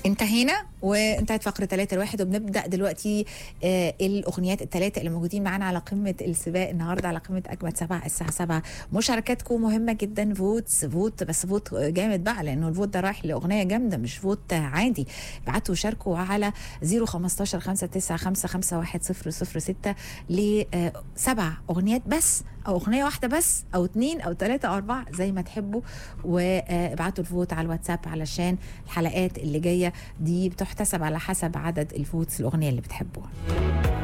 انتهينا وانتهت فقرة ثلاثة الواحد وبنبدأ دلوقتي آه الأغنيات الثلاثة اللي موجودين معانا على قمة السباق النهاردة على قمة أجمد سبعة الساعة سبعة مشاركاتكم مهمة جدا فوتس فوت بس فوت جامد بقى لأنه الفوت ده رايح لأغنية جامدة مش فوت عادي ابعتوا شاركوا على 015 595 5100 لسبع أغنيات بس أو أغنية واحدة بس أو اثنين أو ثلاثة أو أربعة زي ما تحبوا وابعتوا الفوت على الواتساب علشان الحلقات اللي جايه دي بتحتسب على حسب عدد الفوتس الاغنيه اللي بتحبوها